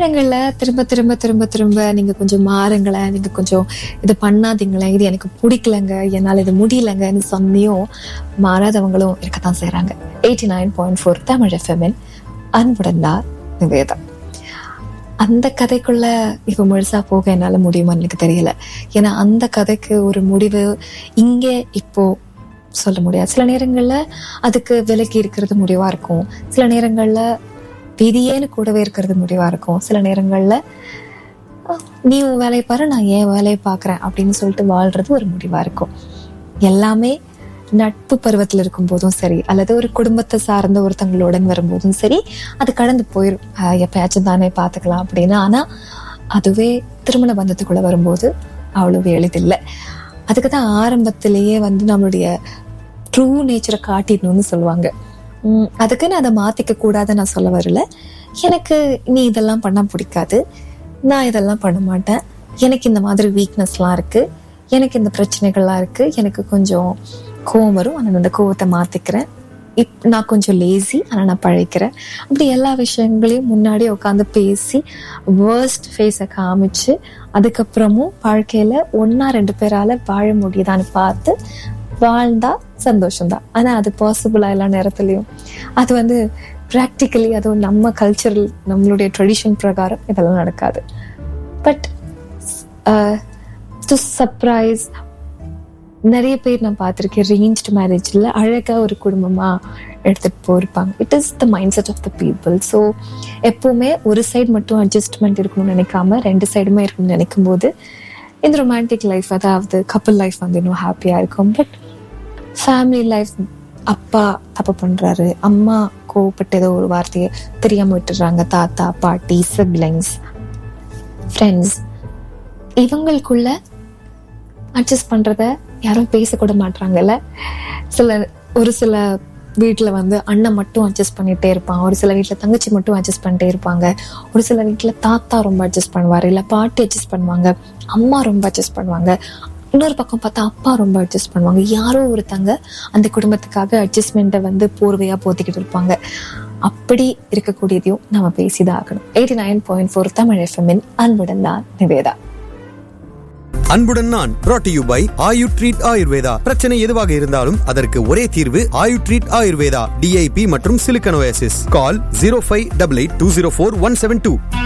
நேரங்களில் திரும்ப திரும்ப திரும்ப திரும்ப நீங்க கொஞ்சம் மாறுங்களேன் நீங்க கொஞ்சம் இது பண்ணாதீங்களேன் இது எனக்கு பிடிக்கலங்க என்னால் இது முடியலங்கன்னு சொன்னியும் மாறாதவங்களும் இருக்கத்தான் செய்றாங்க eighty nine point four Tamil எஃப்எம்என் அன்புடன் தான் நிவேதா அந்த கதைக்குள்ள இப்ப முழுசா போக என்னால முடியுமான்னு எனக்கு தெரியல ஏன்னா அந்த கதைக்கு ஒரு முடிவு இங்கே இப்போ சொல்ல முடியாது சில நேரங்கள்ல அதுக்கு விலகி இருக்கிறது முடிவா இருக்கும் சில நேரங்கள்ல விதியேன்னு கூடவே இருக்கிறது முடிவா இருக்கும் சில நேரங்கள்ல அஹ், நீ உன் வேலையை பாரு நான் என் வேலையை பார்க்கறேன் அப்படின்னு சொல்லிட்டு வாழ்றது ஒரு முடிவா இருக்கும் எல்லாமே நட்பு பருவத்தில் இருக்கும் போதும் சரி அல்லது ஒரு குடும்பத்தை சார்ந்த ஒருத்தங்களுடன் வரும்போதும் சரி அது கடந்து போயிடும் ஆஹ் எப்பயாச்சும் தானே பார்த்துக்கலாம் அப்படின்னு ஆனா அதுவே திருமண பந்தத்துக்குள்ள வரும்போது அவ்வளவு எளிதில்லை அதுக்கு தான் ஆரம்பத்திலேயே வந்து நம்மளுடைய ட்ரூ நேச்சரை காட்டிடணும்னு சொல்லுவாங்க உம் அதுக்குன்னு அதை மாத்திக்க கூடாதுன்னு நான் சொல்ல வரல எனக்கு நீ இதெல்லாம் பண்ணா பிடிக்காது நான் இதெல்லாம் பண்ண மாட்டேன் எனக்கு இந்த மாதிரி வீக்னஸ்லாம் இருக்கு எனக்கு இந்த பிரச்சனைகள்லாம் இருக்கு எனக்கு கொஞ்சம் கோவம் வரும் ஆனால் அந்த கோவத்தை மாத்திக்கிறேன் இப் நான் கொஞ்சம் லேசி ஆனால் நான் பழைக்கிறேன் அப்படி எல்லா விஷயங்களையும் முன்னாடி உட்காந்து பேசி வேர்ஸ்ட் ஃபேஸை காமிச்சு அதுக்கப்புறமும் வாழ்க்கையில ஒன்னா ரெண்டு பேரால வாழ முடியுதான்னு பார்த்து வாழ்ந்தா சந்தோஷம்தான் ஆனா அது பாசிபிளா எல்லா நேரத்துலயும் அது வந்து ப்ராக்டிக்கலி அதுவும் நம்ம கல்ச்சரல் நம்மளுடைய ட்ரெடிஷன் பிரகாரம் இதெல்லாம் நடக்காது பட் டு சர்ப்ரைஸ் நிறைய பேர் நான் பார்த்துருக்கேன் ரேஞ்ச்டு மேரேஜில் அழகாக ஒரு குடும்பமாக எடுத்துகிட்டு போயிருப்பாங்க it is the mindset of the people so எப்போவுமே ஒரு சைடு மட்டும் அட்ஜஸ்ட்மெண்ட் இருக்கணும்னு நினைக்காம ரெண்டு சைடுமே இருக்கணும்னு நினைக்கும் போது இந்த ரொமான்டிக் லைஃப் அதாவது கப்பல் லைஃப் வந்து இன்னும் ஹாப்பியாக இருக்கும் பட் ஃபேமிலி லைஃப் அப்பா தப்பு பண்றாரு அம்மா கோவப்பட்டு ஏதோ ஒரு வார்த்தையை தெரியாம விட்டுறாங்க தாத்தா பாட்டி சிப்லிங்ஸ் ஃப்ரெண்ட்ஸ் இவங்களுக்குள்ள அட்ஜஸ்ட் பண்றத யாரும் பேசக்கூட மாட்றாங்கல்ல சில ஒரு சில வீட்டில் வந்து அண்ணன் மட்டும் அட்ஜஸ்ட் பண்ணிட்டே இருப்பான் ஒரு சில வீட்டில் தங்கச்சி மட்டும் அட்ஜஸ்ட் பண்ணிட்டே இருப்பாங்க ஒரு சில வீட்டில் தாத்தா ரொம்ப அட்ஜஸ்ட் பண்ணுவார் இல்லை பாட்டி அட்ஜஸ்ட் பண்ணுவாங்க அம்மா ரொம்ப அட்ஜஸ்ட் பண்ணுவாங்க இன்னொரு பக்கம் பார்த்தா அப்பா ரொம்ப அட்ஜஸ்ட் பண்ணுவாங்க யாரோ ஒருத்தங்க அந்த குடும்பத்துக்காக அட்ஜஸ்ட்மெண்ட்டை வந்து போர்வையாக போத்திக்கிட்டு இருப்பாங்க அப்படி இருக்கக்கூடியதையும் நம்ம பேசிதான் ஆகணும் eighty nine point four Tamil எஃப்எம்மின் அன்புடன் தான் நிவேதா அன்புடன் நான் brought to you by Ayu treat Ayurveda பிரச்சனை எதுவாக இருந்தாலும் அதற்கு ஒரே தீர்வு ஆயு ட்ரீட் ஆயுர்வேதா டிஐபி மற்றும் சிலிக்கனோசிஸ் call zero five double eight two zero four one seven two